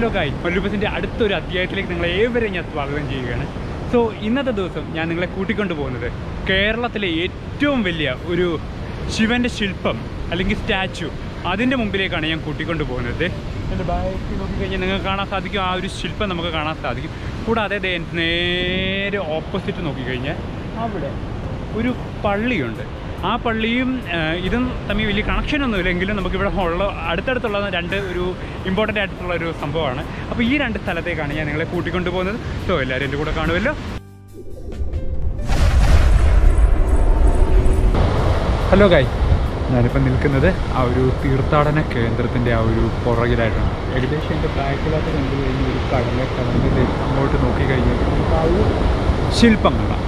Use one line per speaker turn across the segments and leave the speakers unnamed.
hello ഗായ് മല്ലുബസിൻ്റെ അടുത്തൊരു അധ്യായത്തിലേക്ക് നിങ്ങളെ ഏവരെയും ഞാൻ സ്വാഗതം ചെയ്യുകയാണ് സോ ഇന്നത്തെ ദിവസം ഞാൻ നിങ്ങളെ കൂട്ടിക്കൊണ്ടു പോകുന്നത് കേരളത്തിലെ ഏറ്റവും വലിയ ഒരു ശിവൻ്റെ ശില്പം അല്ലെങ്കിൽ സ്റ്റാച്ചു അതിൻ്റെ മുമ്പിലേക്കാണ് ഞാൻ കൂട്ടിക്കൊണ്ടു പോകുന്നത് എൻ്റെ ബാക്കി നോക്കിക്കഴിഞ്ഞാൽ നിങ്ങൾക്ക് കാണാൻ സാധിക്കും ആ ഒരു ശില്പം നമുക്ക് കാണാൻ സാധിക്കും കൂടാതെ ദേ നേരെ ഓപ്പോസിറ്റ് നോക്കിക്കഴിഞ്ഞാൽ അവിടെ ഒരു പള്ളിയുണ്ട് ആ പള്ളിയും ആ, ഇതും തമ്മിൽ വലിയ കണക്ഷനൊന്നുമില്ല എങ്കിലും നമുക്കിവിടെ ഉള്ള അടുത്തടുത്തുള്ള രണ്ട് ഒരു ഇമ്പോർട്ടൻ്റ് ആയിട്ടുള്ള ഒരു സംഭവമാണ് അപ്പോൾ ഈ രണ്ട് സ്ഥലത്തേക്കാണ് ഞാൻ നിങ്ങളെ കൂട്ടിക്കൊണ്ടു പോകുന്നത് സോ എല്ലാവരും എൻ്റെ കൂടെ കാണുമല്ലോ ഹലോ ഗായ് ഞാനിപ്പോൾ നിൽക്കുന്നത് ആ ഒരു തീർത്ഥാടന കേന്ദ്രത്തിൻ്റെ ആ ഒരു പുറകിലായിട്ടാണ് ഏകദേശം എൻ്റെ ബാക്കിലായിട്ട് കണ്ടു കഴിഞ്ഞ ഒരു കടലെ കടലിൻ്റെ അങ്ങോട്ട് നോക്കിക്കഴിഞ്ഞാൽ നമുക്ക് ആ ഒരു ശില്പം കാണാം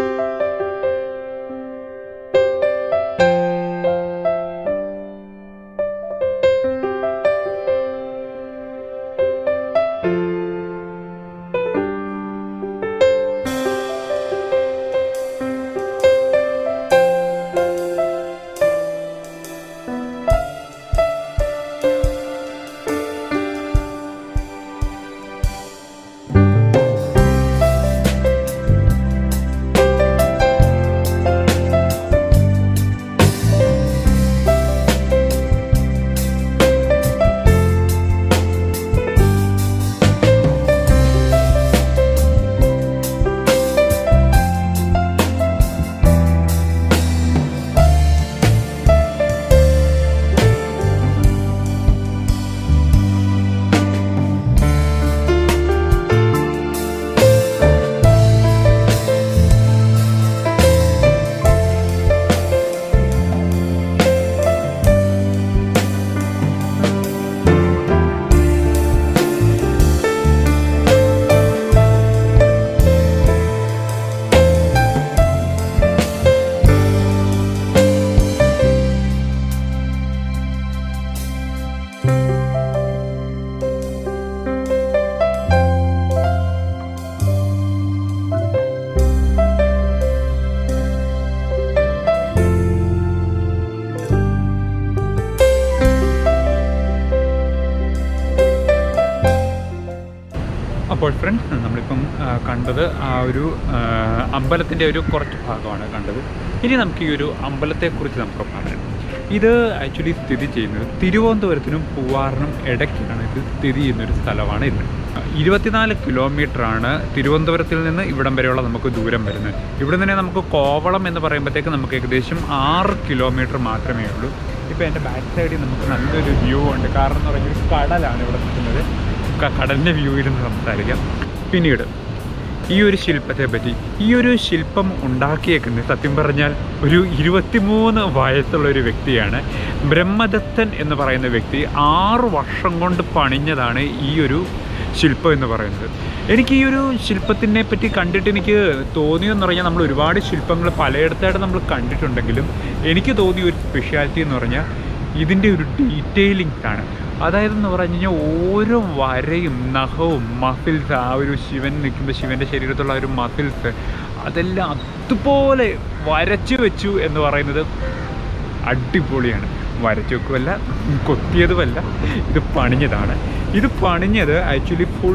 അപ്പോൾ ഫ്രണ്ട് നമ്മളിപ്പം ആ, കണ്ടത് ആ ഒരു അമ്പലത്തിൻ്റെ ഒരു കുറച്ച് ഭാഗമാണ് കണ്ടത് ഇനി നമുക്ക് ഈ ഒരു അമ്പലത്തെക്കുറിച്ച് നമുക്ക് പറയാം ഇത് ആക്ച്വലി സ്ഥിതി ചെയ്യുന്നത് തിരുവനന്തപുരത്തിനും പൂവാറിനും ഇടയ്ക്കാണ് ഇത് സ്ഥിതി ചെയ്യുന്നൊരു സ്ഥലമാണ് ഇത് ഇരുപത്തിനാല് ആണ് തിരുവനന്തപുരത്തിൽ നിന്ന് ഇവിടം വരെയുള്ള നമുക്ക് ദൂരം വരുന്നത് ഇവിടെ തന്നെ നമുക്ക് കോവളം എന്ന് പറയുമ്പോഴത്തേക്ക് നമുക്ക് ഏകദേശം ആറ് കിലോമീറ്റർ മാത്രമേ ഉള്ളൂ ഇപ്പോൾ എൻ്റെ ബാക്ക് സൈഡിൽ നമുക്ക് നല്ലൊരു വ്യൂ ഉണ്ട് കാരണം എന്ന് പറഞ്ഞാൽ ഒരു കടലാണ് ഇവിടെ നിൽക്കുന്നത് ക- കടലിൻ്റെ വ്യൂവിൽ നിന്ന് സംസാരിക്കാം പിന്നീട് ഈ ഒരു ശില്പത്തെ പറ്റി ഈ ഒരു ശില്പം ഉണ്ടാക്കിയേക്കുന്നത് സത്യം പറഞ്ഞാൽ ഒരു ഇരുപത്തിമൂന്ന് വയസ്സുള്ള ഒരു വ്യക്തിയാണ് ബ്രഹ്മദത്തൻ എന്ന് പറയുന്ന വ്യക്തി ആറ് വർഷം കൊണ്ട് പണിഞ്ഞതാണ് ഈ ഒരു ശില്പം എന്ന് പറയുന്നത് എനിക്ക് ഈ ഒരു ശില്പത്തിനെ പറ്റി കണ്ടിട്ട് എനിക്ക് തോന്നിയെന്ന് പറഞ്ഞാൽ നമ്മൾ ഒരുപാട് ശില്പങ്ങൾ പലയിടത്തായിട്ട് നമ്മൾ കണ്ടിട്ടുണ്ടെങ്കിലും എനിക്ക് തോന്നിയ ഒരു സ്പെഷ്യാലിറ്റി എന്ന് പറഞ്ഞാൽ ഇതിൻ്റെ ഒരു ഡീറ്റെയിലിംഗ് ആണ് അതായത് എന്ന് പറഞ്ഞു കഴിഞ്ഞാൽ ഓരോ വരയും നഖവും മസിൽസ് ആ ഒരു ശിവൻ നിൽക്കുമ്പോൾ ശിവൻ്റെ ശരീരത്തുള്ള ആ ഒരു മസിൽസ് അതെല്ലാം അതുപോലെ വരച്ചു വെച്ചു എന്ന് പറയുന്നത് അടിപൊളിയാണ് വരച്ചു വെക്കുമല്ല കൊത്തിയതുമല്ല ഇത് പണിഞ്ഞതാണ് ഇത് പണിഞ്ഞത് ആക്ച്വലി ഫുൾ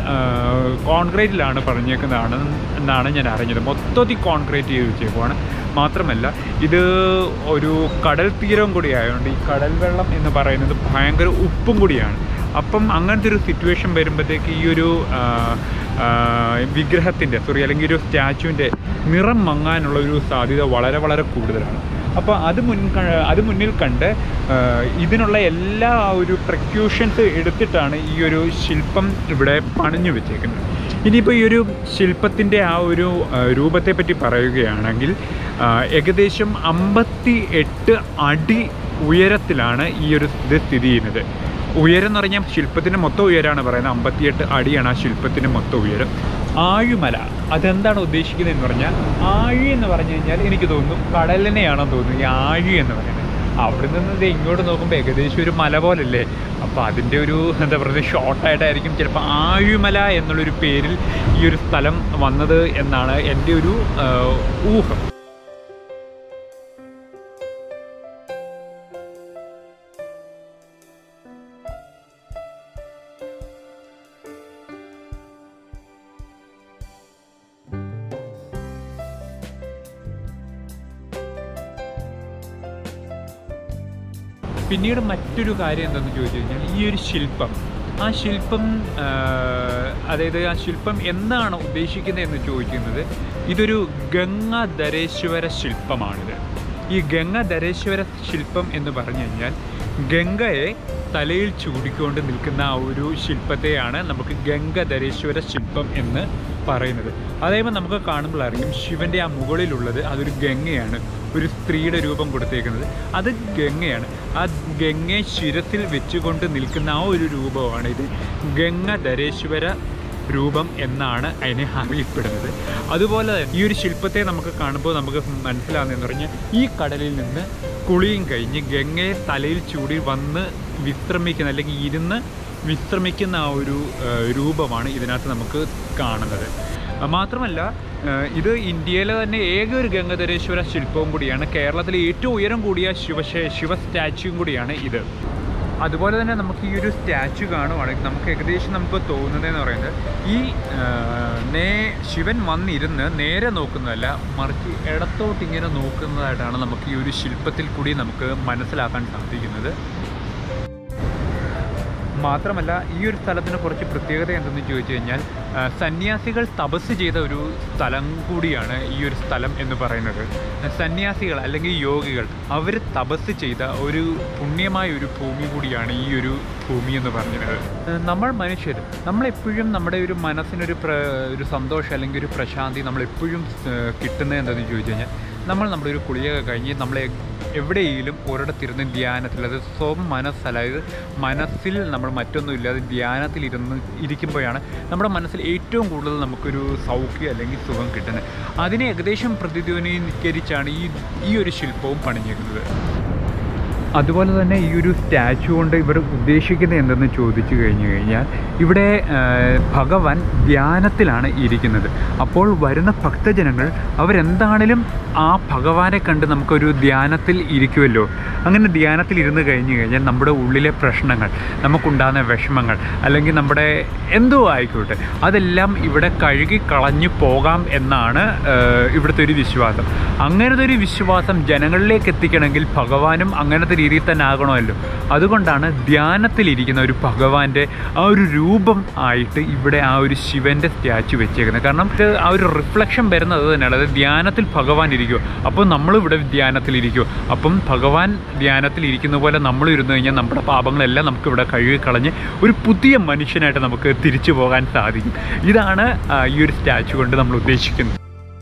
കോൺക്രീറ്റിലാണ് പണിഞ്ഞേക്കുന്നതാണ് എന്നാണ് ഞാൻ അറിഞ്ഞത് മൊത്തത്തിൽ കോൺക്രീറ്റ് ചെയ്ത് വെച്ചേക്കുവാണ് മാത്രമല്ല ഇത് ഒരു കടൽ തീരം കൂടി ആയതുകൊണ്ട് ഈ കടൽ വെള്ളം എന്ന് പറയുന്നത് ഭയങ്കര ഉപ്പും കൂടിയാണ് അപ്പം അങ്ങനത്തെ ഒരു സിറ്റുവേഷൻ വരുമ്പോഴത്തേക്ക് ഈ ഒരു ആ, ആ, വിഗ്രഹത്തിൻ്റെ സോറി അല്ലെങ്കിൽ ഒരു സ്റ്റാച്ചുവിൻ്റെ നിറം മങ്ങാനുള്ള ഒരു സാധ്യത വളരെ വളരെ കൂടുതലാണ് അപ്പോൾ അത് മുൻ ക- അത് മുന്നിൽ കണ്ട് ആ, ഇതിനുള്ള എല്ലാ ആ ഒരു പ്രിക്യൂഷൻസ് എടുത്തിട്ടാണ് ഈ ഒരു ശില്പം ഇവിടെ പണിഞ്ഞു വെച്ചേക്കുന്നത് ഇനിയിപ്പോൾ ഈ ഒരു ശില്പത്തിൻ്റെ ആ ഒരു ആ, രൂപത്തെ പറ്റി പറയുകയാണെങ്കിൽ ആ, ഏകദേശം അമ്പത്തി എട്ട് അടി ഉയരത്തിലാണ് ഈ ഒരു ഇത് സ്ഥിതി ചെയ്യുന്നത് ഉയരം എന്ന് പറഞ്ഞാൽ ശില്പത്തിൻ്റെ മൊത്തം ഉയരമാണ് പറയുന്നത് അമ്പത്തിയെട്ട് അടിയാണ് ആ ശില്പത്തിൻ്റെ മൊത്തം ഉയരം ആഴിമല അതെന്താണ് ഉദ്ദേശിക്കുന്നത് എന്ന് പറഞ്ഞാൽ ആഴി എന്ന് പറഞ്ഞു കഴിഞ്ഞാൽ എനിക്ക് തോന്നുന്നു കടലിനെയാണെന്ന് തോന്നുന്നു ഈ ആഴി എന്ന് പറയുന്നത് അവിടെ നിന്ന് ഇത് ഇങ്ങോട്ട് നോക്കുമ്പോൾ ഏകദേശം ഒരു മല പോലല്ലേ അപ്പോൾ അതിൻ്റെ ഒരു എന്താ പറയുക ഷോർട്ടായിട്ടായിരിക്കും ചിലപ്പോൾ ആഴിമല എന്നുള്ളൊരു പേരിൽ ഈ ഒരു സ്ഥലം വന്നത് എന്നാണ് എൻ്റെ ഒരു ആ, ഊഹം പിന്നീട് മറ്റൊരു കാര്യം എന്തെന്ന് ചോദിച്ചു കഴിഞ്ഞാൽ ഈ ഒരു ശില്പം ആ ശില്പം ആ, അതായത് ആ ശില്പം എന്താണ് ഉദ്ദേശിക്കുന്നത് എന്ന് ചോദിക്കുന്നത് ഇതൊരു ഗംഗാധരേശ്വര ശില്പമാണിത് ഈ ഗംഗാധരേശ്വര ശില്പം എന്ന് പറഞ്ഞു കഴിഞ്ഞാൽ ഗംഗയെ തലയിൽ ചൂടിക്കൊണ്ട് നിൽക്കുന്ന ആ ഒരു ശില്പത്തെയാണ് നമുക്ക് ഗംഗധരേശ്വര ശില്പം എന്ന് പറയുന്നത് അതേപോലെ നമുക്ക് കാണുമ്പോൾ അറിയും ശിവൻ്റെ ആ മുകളിലുള്ളത് അതൊരു ഗംഗയാണ് ഒരു സ്ത്രീയുടെ രൂപം കൊടുത്തേക്കുന്നത് അത് ഗംഗയാണ് ആ ഗംഗയെ ശിരസിൽ വെച്ചുകൊണ്ട് നിൽക്കുന്ന ആ ഒരു രൂപമാണ് ഇത് ഗംഗധരേശ്വര രൂപം എന്നാണ് അതിനെ അറിയപ്പെടുന്നത് അതുപോലെ തന്നെ ഈ ഒരു ശില്പത്തെ നമുക്ക് കാണുമ്പോൾ നമുക്ക് മനസ്സിലാകുന്നതെന്ന് പറഞ്ഞാൽ ഈ കടലിൽ നിന്ന് കുളിയും കഴിഞ്ഞ് ഗംഗയെ തലയിൽ ചൂടി വന്ന് വിശ്രമിക്കുന്ന അല്ലെങ്കിൽ ഇരുന്ന് വിശ്രമിക്കുന്ന ആ ഒരു ആ, രൂപമാണ് ഇതിനകത്ത് നമുക്ക് കാണുന്നത് ആ, മാത്രമല്ല ആ, ഇത് ഇന്ത്യയിലെ തന്നെ ഏക ഒരു ഗംഗധരേശ്വര ശില്പവും കൂടിയാണ് കേരളത്തിലെ ഏറ്റവും ഉയരം കൂടിയ ശിവ ശിവ സ്റ്റാച്യൂവും കൂടിയാണ് ഇത് അതുപോലെ തന്നെ നമുക്ക് ഈ ഒരു സ്റ്റാച്ചു കാണുവാണെങ്കിൽ നമുക്ക് ഏകദേശം നമുക്ക് തോന്നുന്നതെന്ന് പറയുന്നത് ഈ ആ, നേ ശിവൻ വന്നിരുന്ന് നേരെ നോക്കുന്നതല്ല മറിച്ച് ഇടത്തോട്ട് ഇങ്ങനെ നോക്കുന്നതായിട്ടാണ് നമുക്ക് ഈ ഒരു ശില്പത്തിൽ കൂടി നമുക്ക് മനസ്സിലാക്കാൻ സാധിക്കുന്നത് മാത്രമല്ല ഈ ഒരു സ്ഥലത്തിന് കുറച്ച് പ്രത്യേകത എന്തെന്ന് ചോദിച്ചു കഴിഞ്ഞാൽ ആ, സന്യാസികൾ തപസ് ചെയ്ത ഒരു സ്ഥലം കൂടിയാണ് ഈ ഒരു സ്ഥലം എന്ന് പറയുന്നത് സന്യാസികൾ അല്ലെങ്കിൽ യോഗികൾ അവർ തപസ് ചെയ്ത ഒരു പുണ്യമായ ഒരു ഭൂമി കൂടിയാണ് ഈ ഒരു ഭൂമി എന്ന് പറഞ്ഞത് ആ, നമ്മൾ മനുഷ്യർ നമ്മളെപ്പോഴും നമ്മുടെ ഒരു മനസ്സിനൊരു പ്ര ഒരു സന്തോഷം അല്ലെങ്കിൽ ഒരു പ്രശാന്തി നമ്മളെപ്പോഴും കിട്ടുന്നത് എന്താണെന്ന് ചോദിച്ചു കഴിഞ്ഞാൽ നമ്മൾ നമ്മുടെ ഒരു കുളിയൊക്കെ കഴിഞ്ഞ് നമ്മളെ എവിടെയെങ്കിലും ഒരിടത്തിരുന്ന് ധ്യാനത്തിൽ അത് സ്വം മനസ്സ് അതായത് മനസ്സിൽ നമ്മൾ മറ്റൊന്നും ഇല്ലാതെ ധ്യാനത്തിലിരുന്ന് ഇരിക്കുമ്പോഴാണ് നമ്മുടെ മനസ്സിൽ ഏറ്റവും കൂടുതൽ നമുക്കൊരു സൗഖ്യം അല്ലെങ്കിൽ സുഖം കിട്ടുന്നത് അതിനെ ഏകദേശം പ്രതിധ്വനീകരിച്ചാണ് ഈ ഈ ഒരു ശില്പവും പണിഞ്ഞേക്കുന്നത് അതുപോലെ തന്നെ ഈ ഒരു സ്റ്റാച്ചു കൊണ്ട് ഇവർ ഉദ്ദേശിക്കുന്നത് എന്തെന്ന് ചോദിച്ചു കഴിഞ്ഞു കഴിഞ്ഞാൽ ഇവിടെ ആ, ഭഗവാൻ ധ്യാനത്തിലാണ് ഇരിക്കുന്നത് അപ്പോൾ വരുന്ന ഭക്തജനങ്ങൾ അവരെന്താണേലും ആ ഭഗവാനെ കണ്ട് നമുക്കൊരു ധ്യാനത്തിൽ ഇരിക്കുമല്ലോ അങ്ങനെ ധ്യാനത്തിൽ ഇരുന്ന് കഴിഞ്ഞു കഴിഞ്ഞാൽ നമ്മുടെ ഉള്ളിലെ പ്രശ്നങ്ങൾ നമുക്കുണ്ടാകുന്ന വിഷമങ്ങൾ അല്ലെങ്കിൽ നമ്മുടെ എന്തോ ആയിക്കോട്ടെ അതെല്ലാം ഇവിടെ കഴുകി കളഞ്ഞു പോകാം എന്നാണ് ആ, ഇവിടുത്തെ ഒരു വിശ്വാസം അങ്ങനത്തെ ഒരു വിശ്വാസം ജനങ്ങളിലേക്ക് എത്തിക്കണമെങ്കിൽ ഭഗവാനും അങ്ങനത്തെ രീതിയിൽ തന്നെ ആകണമല്ലോ അതുകൊണ്ടാണ് ധ്യാനത്തിലിരിക്കുന്ന ഒരു ഭഗവാന്റെ ആ ഒരു രൂപം ആയിട്ട് ഇവിടെ ആ ഒരു ശിവന്റെ സ്റ്റാച്ചു വെച്ചേക്കുന്നത് കാരണം ഇത് ആ ഒരു റിഫ്ലക്ഷൻ വരുന്നത് അത് തന്നെയാണ് അത് ധ്യാനത്തിൽ ഭഗവാൻ ഇരിക്കുമോ അപ്പോൾ നമ്മളും ഇവിടെ ധ്യാനത്തിൽ ഇരിക്കുമോ അപ്പം ഭഗവാൻ ധ്യാനത്തിൽ ഇരിക്കുന്ന പോലെ നമ്മൾ ഇരുന്ന് കഴിഞ്ഞാൽ നമ്മുടെ പാപങ്ങളെല്ലാം നമുക്ക് ഇവിടെ കഴുകി കളഞ്ഞ് ഒരു പുതിയ മനുഷ്യനായിട്ട് നമുക്ക് തിരിച്ചു പോകാൻ സാധിക്കും ഇതാണ് ആ, ഈ ഒരു സ്റ്റാച്ചു കൊണ്ട് നമ്മൾ ഉദ്ദേശിക്കുന്നത്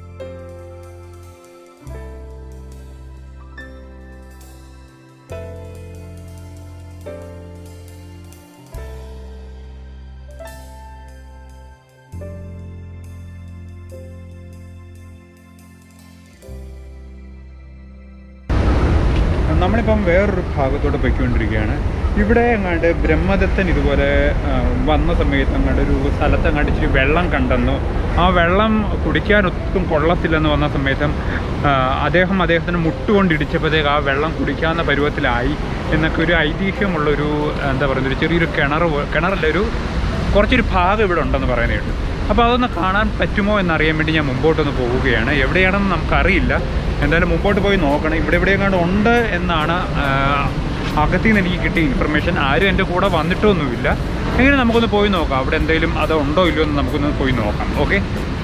നമ്മളിപ്പം വേറൊരു ഭാഗത്തോട്ട് പൊയ്ക്കൊണ്ടിരിക്കുകയാണ് ഇവിടെ എങ്ങാണ്ട് ബ്രഹ്മദത്തൻ ഇതുപോലെ ആ, വന്ന സമയത്ത് അങ്ങാണ്ട് ഒരു സ്ഥലത്ത് അങ്ങാണ്ട് ഇച്ചിരി വെള്ളം കണ്ടെന്നു ആ വെള്ളം കുടിക്കാൻ ഒട്ടും കൊള്ളത്തില്ലെന്ന് വന്ന സമയത്തും ആ, അദ്ദേഹം അദ്ദേഹത്തിന് മുട്ടുകൊണ്ടിടിച്ചപ്പോഴത്തേക്ക് ആ വെള്ളം കുടിക്കാവുന്ന പരുവത്തിലായി എന്നൊക്കെ ഒരു ഐതിഹ്യമുള്ളൊരു എന്താ പറയുന്നത് ഒരു ചെറിയൊരു കിണർ പോ- കിണറല്ല ഒരു കുറച്ചൊരു ഭാഗം ഇവിടെ ഉണ്ടെന്ന് പറയുന്നത് കേട്ടു അപ്പോൾ അതൊന്ന് കാണാൻ പറ്റുമോ എന്നറിയാൻ വേണ്ടി ഞാൻ മുമ്പോട്ടൊന്ന് പോവുകയാണ് എവിടെയാണെന്ന് നമുക്കറിയില്ല എന്തായാലും മുമ്പോട്ട് പോയി നോക്കണം ഇവിടെ എവിടെയെങ്ങാണ്ട് ഉണ്ട് എന്നാണ് ആ, അകത്തിൽ നിന്ന് എനിക്ക് കിട്ടിയ ഇൻഫർമേഷൻ ആരും എൻ്റെ കൂടെ വന്നിട്ടൊന്നുമില്ല എങ്ങനെ നമുക്കൊന്ന് പോയി നോക്കാം അവിടെ എന്തെങ്കിലും അത് ഉണ്ടോ ഇല്ലയോ എന്ന് നമുക്കൊന്ന് പോയി നോക്കാം ഓക്കെ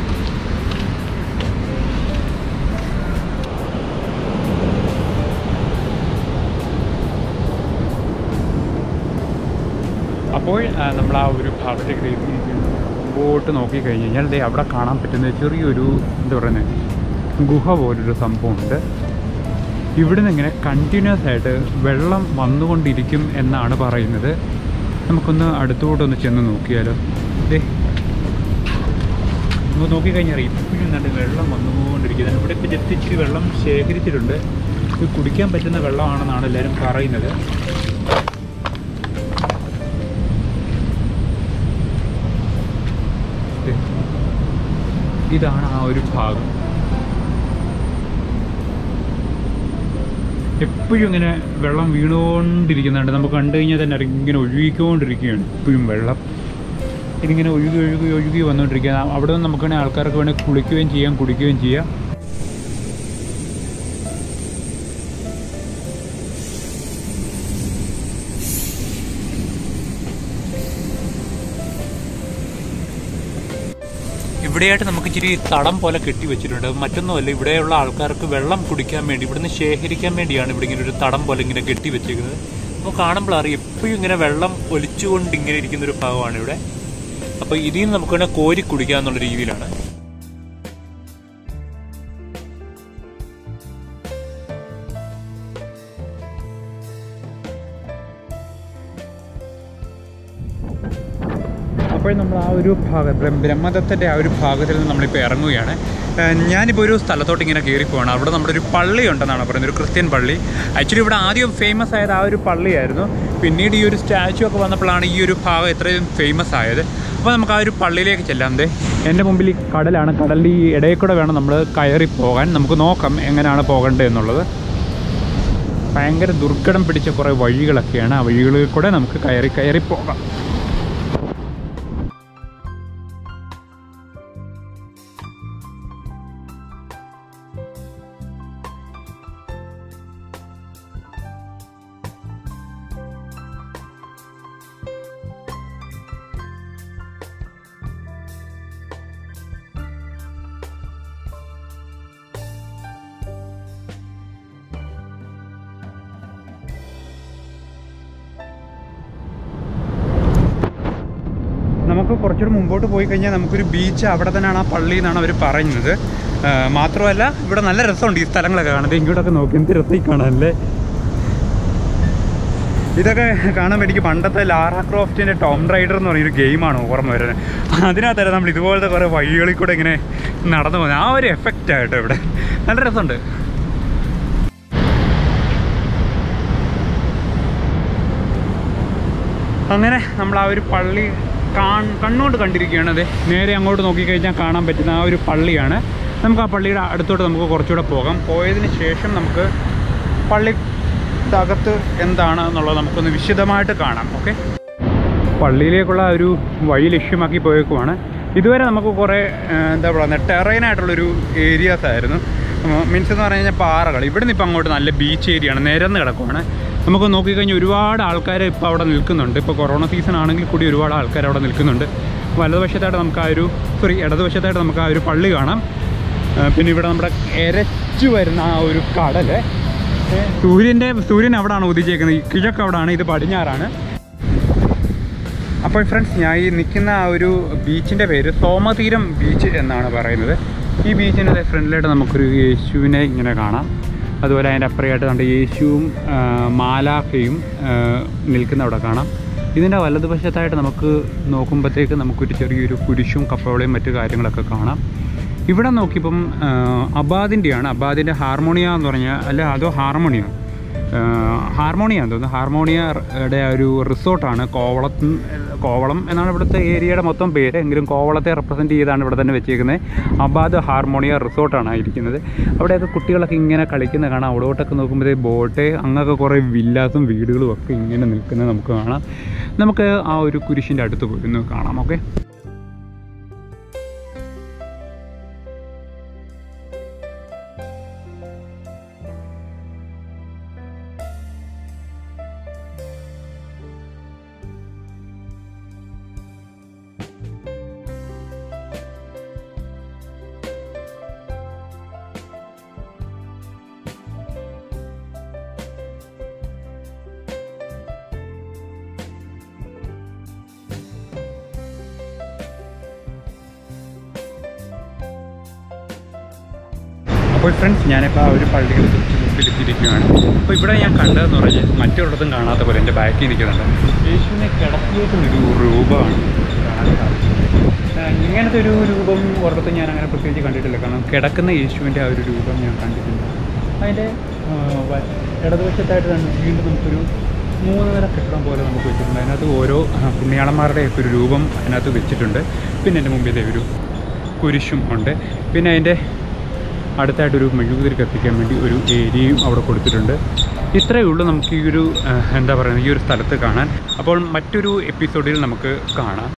അപ്പോൾ ആ, നമ്മൾ ആ ഒരു ഭാഗത്തേക്ക് ദേ മുമ്പോട്ട് നോക്കി കഴിഞ്ഞ് കഴിഞ്ഞാൽ ദേ അവിടെ കാണാൻ പറ്റുന്ന ചെറിയൊരു എന്താ പറയുന്നത് ഗുഹ പോലൊരു സംഭവമുണ്ട് ഇവിടുന്ന് ഇങ്ങനെ കണ്ടിന്യൂസ് ആയിട്ട് വെള്ളം വന്നുകൊണ്ടിരിക്കും എന്നാണ് പറയുന്നത് നമുക്കൊന്ന് അടുത്തോട്ടൊന്ന് ചെന്ന് നോക്കിയാലോ ദേ നമുക്ക് നോക്കിക്കഴിഞ്ഞാൽ അറിയാം ഇപ്പോഴും നല്ല വെള്ളം വന്നുകൊണ്ടിരിക്കുന്നത് ഇവിടെ ഇപ്പോൾ ജസ്റ്റ് ഇച്ചിരി വെള്ളം ശേഖരിച്ചിട്ടുണ്ട് ഇത് കുടിക്കാൻ പറ്റുന്ന വെള്ളമാണെന്നാണ് എല്ലാവരും പറയുന്നത് ദേ, ഇതാണ് ആ ഒരു ഭാഗം എപ്പോഴും ഇങ്ങനെ വെള്ളം വീണുകൊണ്ടിരിക്കുന്നുണ്ട് നമുക്ക് കണ്ടു കഴിഞ്ഞാൽ തന്നെ അറിയാം ഇങ്ങനെ ഒഴുകിക്കൊണ്ടിരിക്കുകയാണ് എപ്പോഴും വെള്ളം ഇതിങ്ങനെ ഒഴുകി ഒഴുകി ഒഴുകി വന്നുകൊണ്ടിരിക്കുക അവിടെ നിന്ന് നമുക്ക് വേണമെങ്കിൽ ആൾക്കാർക്ക് വേണമെങ്കിൽ കുളിക്കുകയും ചെയ്യാം കുടിക്കുകയും ചെയ്യാം ഇവിടെയായിട്ട് നമുക്ക് ഇച്ചിരി തടം പോലെ കെട്ടി വെച്ചിട്ടുണ്ട് മറ്റൊന്നുമല്ല ഇവിടെയുള്ള ആൾക്കാർക്ക് വെള്ളം കുടിക്കാൻ വേണ്ടി ഇവിടുന്ന് ശേഖരിക്കാൻ വേണ്ടിയാണ് ഇവിടെ ഇങ്ങനെ ഒരു തടം പോലെ ഇങ്ങനെ കെട്ടി വെച്ചേക്കുന്നത് അപ്പോൾ കാണുമ്പോൾ അറിയാം എപ്പോഴും ഇങ്ങനെ വെള്ളം ഒലിച്ചുകൊണ്ട് ഇങ്ങനെ ഇരിക്കുന്ന ഒരു ഭാഗമാണ് ഇവിടെ അപ്പോൾ ഇതിൽ നിന്ന് നമുക്ക് വേണേൽ കോരി കുടിക്കാന്നുള്ള രീതിയിലാണ് അപ്പോൾ നമ്മൾ ആ ഒരു ഭാഗം ബ്രഹ്മ- ബ്രഹ്മദത്തൻ്റെ ആ ഒരു ഭാഗത്തിൽ നിന്ന് നമ്മളിപ്പോൾ ഇറങ്ങുകയാണ് ഏഹ് ഞാനിപ്പോൾ ഒരു സ്ഥലത്തോട്ട് ഇങ്ങനെ കയറി പോവാണ് അവിടെ നമ്മുടെ ഒരു പള്ളി ഉണ്ടെന്നാണ് പറയുന്നത് ഒരു ക്രിസ്ത്യൻ പള്ളി ആക്ച്വലി ഇവിടെ ആദ്യം ഫേമസ് ആയത് ആ ഒരു പള്ളിയായിരുന്നു പിന്നീട് ഈ ഒരു സ്റ്റാച്ചു ഒക്കെ വന്നപ്പോഴാണ് ഈ ഒരു ഭാഗം ഇത്രയും ഫേമസ് ആയത് അപ്പോൾ നമുക്ക് ആ ഒരു പള്ളിയിലേക്ക് ചെല്ലാം ദേ എൻ്റെ മുമ്പിൽ ഈ കടലാണ് കടലിൻ്റെ ഈ ഇടയിൽ കൂടെ വേണം നമ്മൾ കയറി പോകാൻ നമുക്ക് നോക്കാം എങ്ങനെയാണ് പോകേണ്ടത് എന്നുള്ളത് ഭയങ്കര ദുർഘടം പിടിച്ച കുറേ വഴികളൊക്കെയാണ് ആ വഴികളിൽ കൂടെ നമുക്ക് കയറി കയറി പോകാം നമുക്ക് കുറച്ചുകൂടി മുമ്പോട്ട് പോയി കഴിഞ്ഞാൽ നമുക്കൊരു ബീച്ച് അവിടെ തന്നെയാണ് ആ പള്ളി എന്നാണ് അവർ പറയുന്നത് ആ, മാത്രമല്ല ഇവിടെ നല്ല രസമുണ്ട് ഈ സ്ഥലങ്ങളൊക്കെ കാണുന്നത് ഇങ്ങോട്ടൊക്കെ നോക്കി എന്ത് രസമായി കാണാനല്ലേ ഇതൊക്കെ കാണുമ്പോൾ എനിക്ക് പണ്ടത്തെ ലാറ ക്രോഫ്റ്റിൻ്റെ ടോം റൈഡർ എന്ന് പറയുന്നൊരു ഗെയിമാണ് ഓർമ്മ വരുന്നത് അതിനകത്തല്ല നമ്മൾ ഇതുപോലത്തെ കുറേ വഴികളിൽ കൂടെ ഇങ്ങനെ നടന്നു പോകുന്നത് ആ ഒരു എഫക്റ്റ് ആയിട്ടോ ഇവിടെ നല്ല രസമുണ്ട് അങ്ങനെ നമ്മൾ ആ ഒരു പള്ളി കാൺ കണ്ണുകൊണ്ട് കണ്ടിരിക്കുകയാണ് അതെ നേരെ അങ്ങോട്ട് നോക്കിക്കഴിഞ്ഞാൽ കാണാൻ പറ്റുന്ന ആ ഒരു പള്ളിയാണ് നമുക്ക് ആ പള്ളിയുടെ അടുത്തോട്ട് നമുക്ക് കുറച്ചുകൂടെ പോകാം പോയതിന് ശേഷം നമുക്ക് പള്ളി അകത്ത് എന്താണ് എന്നുള്ളത് നമുക്കൊന്ന് വിശദമായിട്ട് കാണാം ഓക്കെ പള്ളിയിലേക്കുള്ള ആ ഒരു വഴി ലക്ഷ്യമാക്കി പോയേക്കുവാണ് ഇതുവരെ നമുക്ക് കുറേ ആ, എന്താ പറയുക ടെറൈനായിട്ടുള്ളൊരു ഏരിയാസ് ആയിരുന്നു മീൻസ് എന്ന് പറഞ്ഞു കഴിഞ്ഞാൽ പാറകൾ ഇവിടെ നിന്ന് ഇപ്പം അങ്ങോട്ട് നല്ല ബീച്ച് ഏരിയയാണ് നിരന്ന് കിടക്കുവാണ് നമുക്ക് നോക്കിക്കഴിഞ്ഞാൽ ഒരുപാട് ആൾക്കാർ ഇപ്പോൾ അവിടെ നിൽക്കുന്നുണ്ട് ഇപ്പോൾ കൊറോണ സീസൺ ആണെങ്കിൽ കൂടി ഒരുപാട് ആൾക്കാർ അവിടെ നിൽക്കുന്നുണ്ട് വലതുവശത്തായിട്ട് നമുക്ക് ആ ഒരു സോറി ഇടതുവശത്തായിട്ട് നമുക്ക് ആ ഒരു പള്ളി കാണാം ആ, പിന്നെ ഇവിടെ നമ്മുടെ എരച്ചു വരുന്ന ആ ഒരു കടൽ ഏ, സൂര്യൻ്റെ സൂര്യൻ അവിടെയാണ് ഉദിച്ചേക്കുന്നത് ഈ കിഴക്ക് അവിടെയാണ് ഇത് പടിഞ്ഞാറാണ് അപ്പോൾ ഫ്രണ്ട്സ് ഞാൻ ഈ നിൽക്കുന്ന ആ ഒരു ബീച്ചിൻ്റെ പേര് സോമതീരം ബീച്ച് എന്നാണ് പറയുന്നത് ഈ ബീച്ചിൻ്റെ ഫ്രണ്ടിലായിട്ട് നമുക്കൊരു യേശുവിനെ ഇങ്ങനെ കാണാം അതുപോലെ അതിൻ്റെ അപ്പുറയായിട്ട് കണ്ട യേശുവും ആ, മാലാഖയും ആ, നിൽക്കുന്ന അവിടെ കാണാം ഇതിൻ്റെ വലതുവശത്തായിട്ട് നമുക്ക് നോക്കുമ്പോഴത്തേക്ക് നമുക്കൊരു ചെറിയൊരു കുരിശും കപ്പവളയും മറ്റു കാര്യങ്ങളൊക്കെ കാണാം ഇവിടെ നോക്കിയപ്പം ആ, അബാദിൻ്റെയാണ് അബാദിൻ്റെ ഹാർമോണിയ എന്ന് പറഞ്ഞാൽ അല്ല അതോ ഹാർമോണിയ ഹാർമോണിയാന്ന് തോന്നുന്നു ഹാർമോണിയയുടെ ഒരു റിസോർട്ടാണ് കോവളത്ത് കോവളം എന്നാണ് ഇവിടുത്തെ ഏരിയയുടെ മൊത്തം പേര് എങ്കിലും കോവളത്തെ റെപ്രസെൻറ്റ് ചെയ്താണ് ഇവിടെ തന്നെ വെച്ചേക്കുന്നത് അബാദ് ഹാർമോണിയ റിസോർട്ടാണ് ഇരിക്കുന്നത് അവിടെയൊക്കെ കുട്ടികളൊക്കെ ഇങ്ങനെ കളിക്കുന്ന കാണാം അവിടോട്ടൊക്കെ നോക്കുമ്പോഴേ ബോട്ട് അങ്ങൊക്കെ കുറേ വില്ലാസും വീടുകളും ഒക്കെ ഇങ്ങനെ നിൽക്കുന്നത് നമുക്ക് കാണാം നമുക്ക് ആ ഒരു കുരിശിൻ്റെ അടുത്ത് പോയി ഒന്ന് കാണാം ഓക്കെ അപ്പോൾ ഫ്രണ്ട്സ് ഞാനിപ്പോൾ ആ ഒരു പള്ളിയുടെ തൊട്ട് മുമ്പിലെത്തിയിരിക്കുകയാണ് അപ്പോൾ ഇവിടെ ഞാൻ കണ്ടതെന്ന് പറഞ്ഞാൽ മറ്റൊരിടത്തും കാണാത്ത പോലെ എൻ്റെ ബാക്കിൽ നിൽക്കുന്നുണ്ട് യേശുവിനെ കിടത്തിയേക്കുന്നൊരു രൂപമാണ് കാണാൻ സാധിക്കുന്നത് ആ, ഇങ്ങനത്തെ ഒരു രൂപം ഒരിടത്തും ഞാൻ അങ്ങനെ പ്രത്യേകിച്ച് കണ്ടിട്ടില്ല കാരണം കിടക്കുന്ന യേശുവിൻ്റെ ആ ഒരു രൂപം ഞാൻ കണ്ടിട്ടുണ്ട് അതിൻ്റെ ആ, വ- ഇടതുവശത്തായിട്ട് തന്നെ വീണ്ടും നമുക്കൊരു മൂന്ന് നില കെട്ടിടം പോലെ നമുക്ക് വെച്ചിട്ടുണ്ട് അതിനകത്ത് ഓരോ ആ, പുണ്യാളന്മാരുടെയൊക്കെ ഒരു രൂപം അതിനകത്ത് വെച്ചിട്ടുണ്ട് പിന്നെ എൻ്റെ മുമ്പിലെ ഒരു കുരിശും ഉണ്ട് പിന്നെ അതിൻ്റെ അടുത്തായിട്ടൊരു മെഴുകുതിരി കത്തിക്കാൻ വേണ്ടി ഒരു ഏരിയയും അവിടെ കൊടുത്തിട്ടുണ്ട് ഇത്രയേ ഉള്ളൂ നമുക്ക് ഈ ഒരു ആ, എന്താ പറയുക ഈ ഒരു സ്ഥലത്ത് കാണാൻ അപ്പോൾ മറ്റൊരു എപ്പിസോഡിൽ നമുക്ക് കാണാം